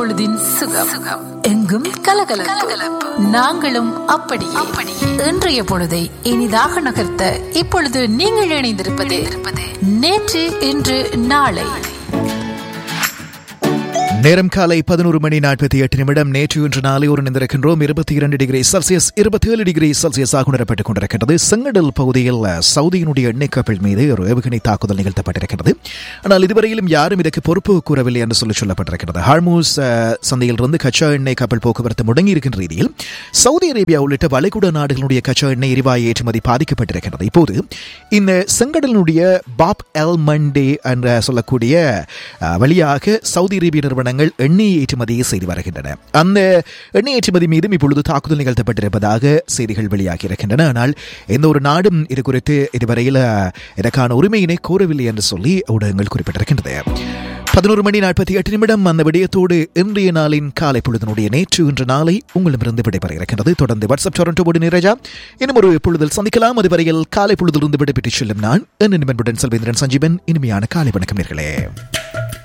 பொழுதின் சுகம் எங்கும் கலகலப்பு நாங்களும் அப்படியே இன்றைய பொழுதை இனிதாக நகர்த்த இப்பொழுது நீங்கள் இணைந்திருப்பது நேற்று இன்று நாளை நேரம் காலை பதினோரு மணி நாற்பத்தி எட்டு நிமிடம் நேற்று இன்று நாளை ஒரு நின்றிருக்கின்றோம் இருபத்தி இரண்டு டிகிரி செல்சியஸ் இருபத்தி ஏழு டிகிரி செல்சியஸாக உணரப்பட்டுக் கொண்டிருக்கிறது செங்கடல் பகுதியில் சவுதியினுடைய எண்ணெய் கப்பல் மீது ஒரு ஏவுகணை தாக்குதல் நிகழ்த்தப்பட்டிருக்கிறது ஆனால் இதுவரையிலும் யாரும் இதற்கு பொறுப்பு கூறவில்லை என்று சொல்லி சொல்லப்பட்டிருக்கிறது ஹார்மூஸ் அஹ், சந்தையிலிருந்து கச்சா எண்ணெய் கப்பல் போக்குவரத்து முடங்கி இருக்கின்ற ரீதியில் சவுதி அரேபியா உள்ளிட்ட வளைகுடா நாடுகளுடைய கச்சா எண்ணெய் எரிவாயு ஏற்றுமதி பாதிக்கப்பட்டிருக்கிறது இப்போது இந்த செங்கடலினுடைய பாப் எல் மண்டே என்ற சொல்லக்கூடிய அஹ், வழியாக சவுதி அரேபிய நிறுவனங்கள் எண்ணெய் ஏற்றுமதி செய்து வருகின்றன அந்த எண்ணெய் ஏற்றுமதி மீதும் இப்பொழுது தாக்குதல் நிகழ்த்தப்பட்டிருப்பதாக செய்திகள் வெளியாகி இருக்கின்றன ஆனால் எந்த ஒரு நாடும் இது குறித்து இதுவரையில் அஹ், இதற்கான உரிமையினை கோரவில்லை என்று சொல்லி ஊடகங்கள் குறிப்பிட்டிருக்கின்றது பதினோரு மணி நாற்பத்தி எட்டு நிமிடம் அந்த விடயத்தோடு இன்றைய நாளின் காலை பொழுதனுடைய நேற்று இன்று நாளை உங்களிடமிருந்து விடைபெற இருக்கின்றது தொடர்ந்து வாட்ஸ்அப் டொரண்டோடு நீரஜா இன்னும் ஒரு பொழுதில் சந்திக்கலாம் அதுவரையில் காலை பொழுதிலிருந்து விடைபெற்று செல்லும் நான் என்ன நிபன்புடன் செல்வேந்திரன் சஞ்சீவன் இனிமையான காலை வணக்கம் நேர்களே